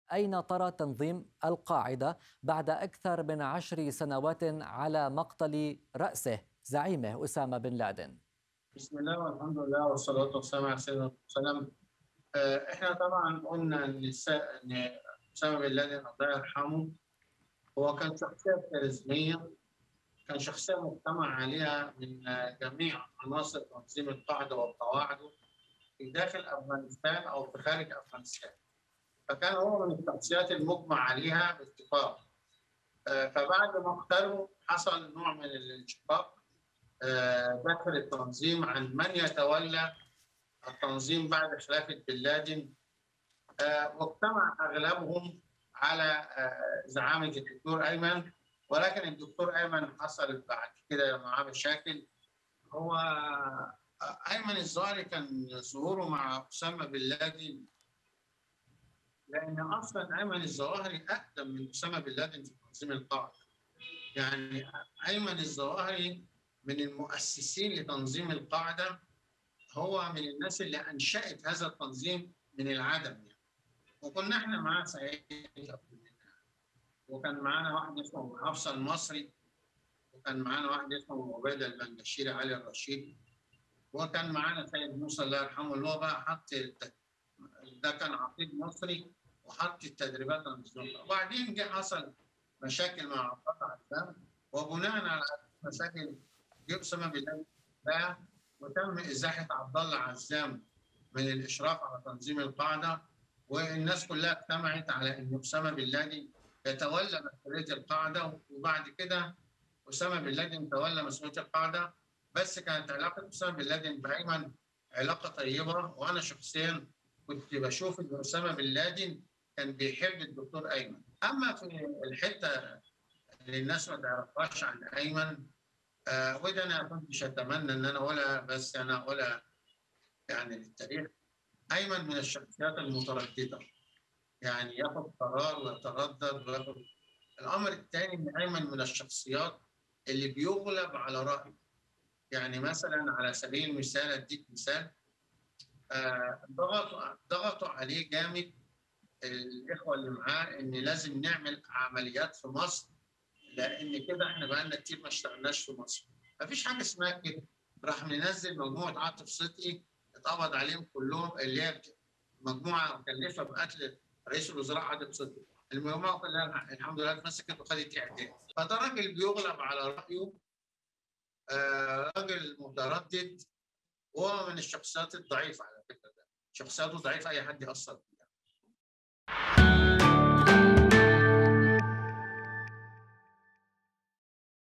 أين ترى تنظيم القاعدة بعد أكثر من عشر سنوات على مقتل رأسه زعيمه أسامة بن لادن بسم الله والحمد لله والصلاة والسلام على سيدنا وسلم آه، احنا طبعا قلنا ان ان اسامه بن لادن الله يرحمه هو كان شخصيه كاريزميه كان شخصيه مجتمع عليها من جميع عناصر تنظيم القاعده وقواعده في داخل افغانستان او في خارج افغانستان فكان هو من الشخصيات المجمع عليها باتفاق آه، فبعد ما اختاروا حصل نوع من الانشقاق آه، داخل التنظيم عن من يتولى التنظيم بعد خلافة بن لادن آه، واجتمع أغلبهم على زعامة الدكتور أيمن ولكن الدكتور أيمن حصل بعد كده معاه مشاكل هو أيمن الظاهري كان ظهوره مع أسامة بن لادن لان اصلا ايمن الظواهري اقدم من اسامه بن لادن في تنظيم القاعده. يعني ايمن الظواهري من المؤسسين لتنظيم القاعده هو من الناس اللي انشات هذا التنظيم من العدم يعني. وكنا احنا معاه سعيد وكان معانا واحد اسمه حفصه المصري وكان معانا واحد اسمه عبيده البنجشيري علي الرشيد وكان معانا سيد موسى الله يرحمه اللي هو بقى حط ده كان عقيد مصري وحط التدريبات المسبقه وبعدين جه حصل مشاكل مع عبد عزام وبناء على مشاكل جه اسامه بن لادن وتم ازاحه عبد الله عزام من الاشراف على تنظيم القاعده والناس كلها اجتمعت على ان اسامه بن لادن يتولى مسؤوليه القاعده وبعد كده اسامه بن لادن تولى مسؤوليه القاعده بس كانت علاقه اسامه بن لادن بايمن علاقه طيبه وانا شخصيا كنت بشوف ان اسامه بن لادن كان بيحب الدكتور ايمن اما في الحته اللي الناس ما تعرفهاش عن ايمن آه وده انا كنتش اتمنى ان انا ولا بس انا ولا يعني للتاريخ ايمن من الشخصيات المتردده يعني ياخذ قرار ويتردد وياخذ الامر الثاني ان ايمن من الشخصيات اللي بيغلب على رايه يعني مثلا على سبيل المثال اديك مثال آه ضغطوا ضغطوا عليه جامد الاخوه اللي معاه ان لازم نعمل عمليات في مصر لان كده احنا بقى لنا كتير ما اشتغلناش في مصر. ما فيش حاجه اسمها كده. راح منزل مجموعه عاطف صدقي اتقبض عليهم كلهم اللي هي مجموعه مكلفه بقتل رئيس الوزراء عاطف صدقي. المجموعه كلها الحمد لله اتمسكت وخدت اعدام. فده راجل بيغلب على رايه آه راجل متردد وهو من الشخصيات الضعيفه على فكره ده. شخصياته ضعيفه اي حد ياثر فيها. Thank you.